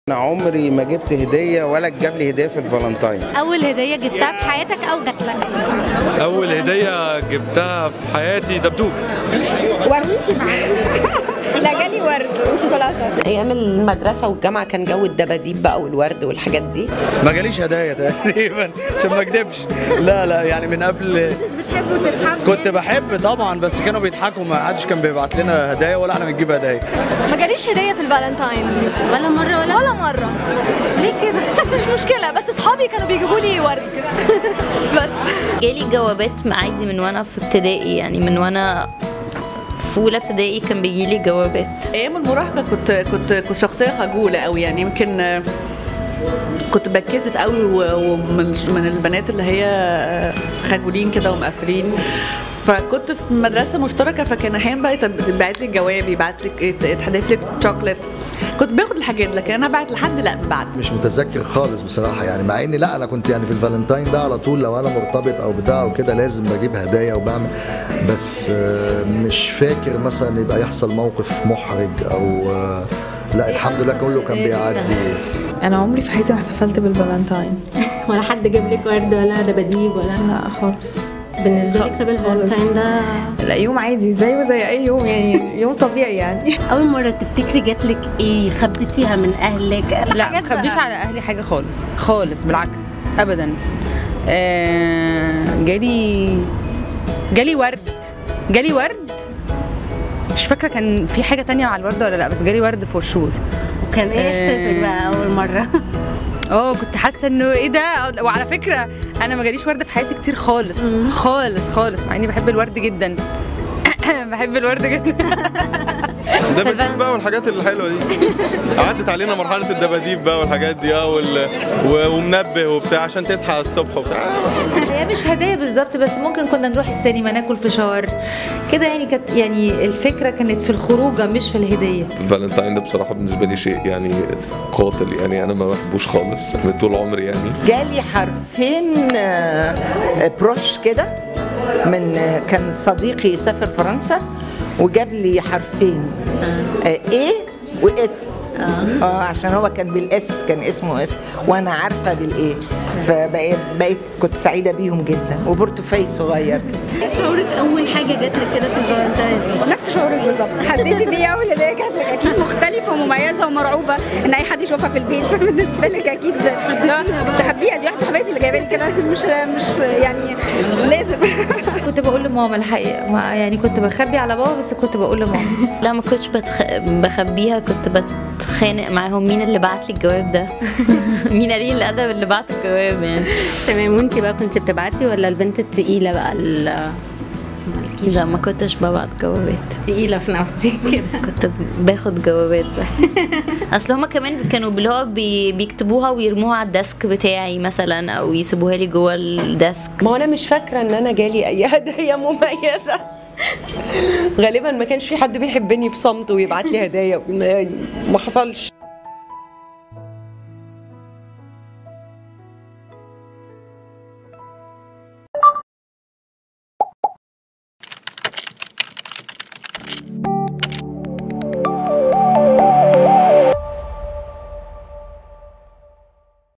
انا عمري ما جبت هديه ولا جاب لي هديه في الفالنتاين اول هديه جبتها في حياتك او جات لك اول هديه جبتها في حياتي دبدوب ورد لا جالي ورد وشوكولاته ايام المدرسه والجامعه كان جو الدباديب بقى والورد والحاجات دي ما جاليش هدايا تقريبا عشان ما اكدبش لا لا يعني من قبل كنت بحب طبعا بس كانوا بيضحكوا ما حدش كان بيبعت لنا هدايا ولا احنا بنجيب هدايا ما جاليش هديه في الفالنتاين ولا مره ولا ولا مره ليه كده مش مشكله بس اصحابي كانوا بيجيبوا لي ورد بس جالي جوابات عادي من وانا في ابتدائي يعني من وانا في اولى ابتدائي كان بيجيلي جوابات ايام المراهقه كنت كنت كنت شخصيه خجوله قوي يعني يمكن آه، كنت بتكسف قوي و- ومن من البنات اللي هي آه، خجولين كده ومقفلين فكنت في مدرسه مشتركه فكان احيانا بقى يبعت لك جواب يبعت لك يتحدف لك شوكليت كنت باخد الحاجات لكن انا بعت لحد لا بعد مش متذكر خالص بصراحه يعني مع اني لا انا كنت يعني في الفالنتاين ده على طول لو انا مرتبط او بتاع وكده لازم بجيب هدايا وبعمل بس آه، مش فاكر مثلا يبقى يحصل موقف محرج او آه، لا الحمد لله كله كان بيعدي انا عمري في حياتي ما احتفلت بالفالنتاين ولا حد جاب لك ورد ولا دباديب ولا لا خالص بالنسبه لك طب الفالنتاين ده لا يوم عادي زيه زي اي يوم يعني يوم طبيعي يعني اول مره تفتكري جات لك ايه خبيتيها من اهلك لا ما خبيش على اهلي حاجه خالص خالص بالعكس ابدا آه جالي جالي ورد جالي ورد مش فاكره كان في حاجه تانية مع الورد ولا لا بس جالي ورد فور شور وكان ايه احساسك بقى اول مره اه كنت حاسه انه ايه ده وعلى فكره انا ما جاليش ورد في حياتي كتير خالص خالص خالص مع اني بحب الورد جدا بحب الورد جدا الدباديب بقى والحاجات الحلوه دي عدت علينا مرحله الدباديب بقى والحاجات دي اه وال... و- ومنبه وبتاع عشان تصحى على الصبح وبتاع هي مش هدايا بالظبط بس ممكن كنا نروح السينما ناكل فشار كده يعني كانت يعني الفكره كانت في الخروجه مش في الهديه الفالنتاين ده بصراحه بالنسبه لي شيء يعني قاتل يعني انا ما بحبوش خالص من طول عمري يعني جالي حرفين آه، بروش كده من آه، كان صديقي سافر فرنسا وجاب لي حرفين ايه واس اه عشان هو كان بالاس كان اسمه اس وانا عارفه بالايه فبقيت بقيت كنت سعيده بيهم جدا وبورتوفي صغير كده شعورك اول حاجه جات لك كده في الفالنتاين نفس شعورك بالظبط حسيتي بيه اول هديه جات لك اكيد مختلفه ومميزه ومرعوبه ان اي حد يشوفها في البيت فبالنسبه لك اكيد لا، تخبيها دي واحده صاحبتي اللي جايبه لي كده مش مش يعني لازم كنت بقول لماما الحقيقه ما يعني كنت بخبي على بابا بس كنت بقول لماما لا ما كنتش بتخ... بخبيها كنت بتخانق معاهم مين اللي بعت لي الجواب ده مين قليل الادب اللي بعت الجواب يعني تمام وانت بقى كنت بتبعتي ولا البنت التقيله بقى ال- مالكيش لا ما كنتش ببعت جوابات تقيله في نفسك كده كنت باخد جوابات بس اصل هما كمان كانوا اللي هو بي... بيكتبوها ويرموها على الديسك بتاعي مثلا او يسيبوها لي جوه الديسك ما هو انا مش فاكره ان انا جالي اي هدايا مميزه غالبا ما كانش في حد بيحبني في صمت ويبعت لي هدايا ما ما حصلش